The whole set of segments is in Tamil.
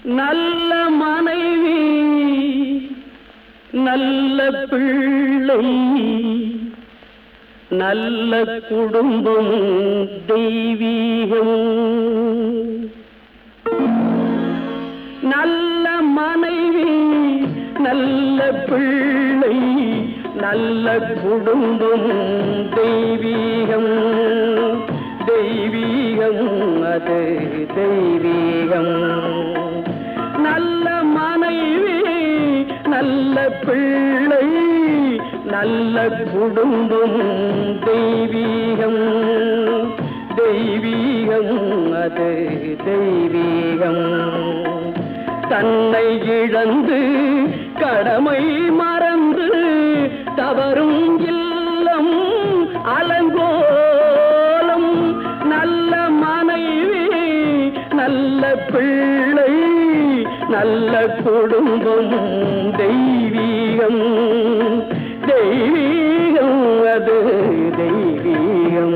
நல்ல மனைவி நல்ல பிள்ளை நல்ல குடும்பம் தெய்வீகம் நல்ல மனைவி நல்ல பிள்ளை நல்ல குடும்பம் தெய்வீகம் தெய்வீகம் அது தெய்வீகம் நல்ல மனைவி நல்ல பிள்ளை நல்ல குடும்பம் தெய்வீகம் தெய்வீகம் அது தெய்வீகம் தன்னை இழந்து கடமை மறந்து தவறும் இல்லம் அலங்கோலம் நல்ல மனைவி நல்ல பிள்ளை நல்ல குடும்பம் தெய்வீகம் தெய்வீகம் அது தெய்வீகம்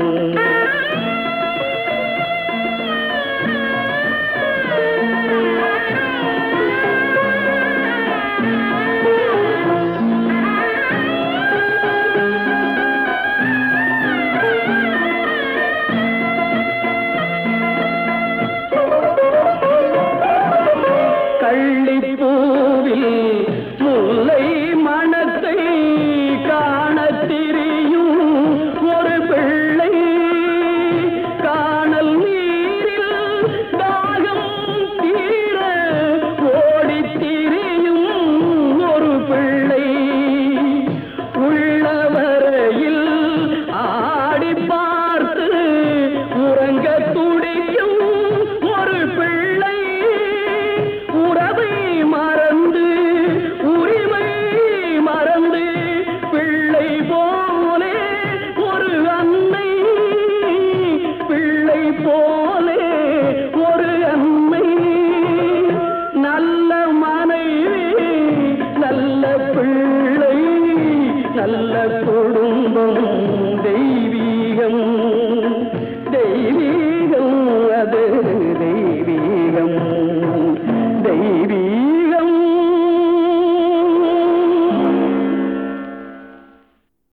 கள்ளிப்பூவில் முல்லை மணத்தை காணத் திரியும் ஒரு பிள்ளை காணல் நீரில் தாகம் தீர ஓடித் திரியும் ஒரு பிள்ளை உள்ளவரையில் ஆடி பார்த்து உறங்க துடிக்கும் ஒரு பிள்ளை உறவை மறந்து உரிமை மறந்து பிள்ளை போலே ஒரு அன்னை பிள்ளை போலே ஒரு அன்னை நல்ல மனைவி நல்ல பிள்ளை நல்ல குடும்பம் தெய்வீகம்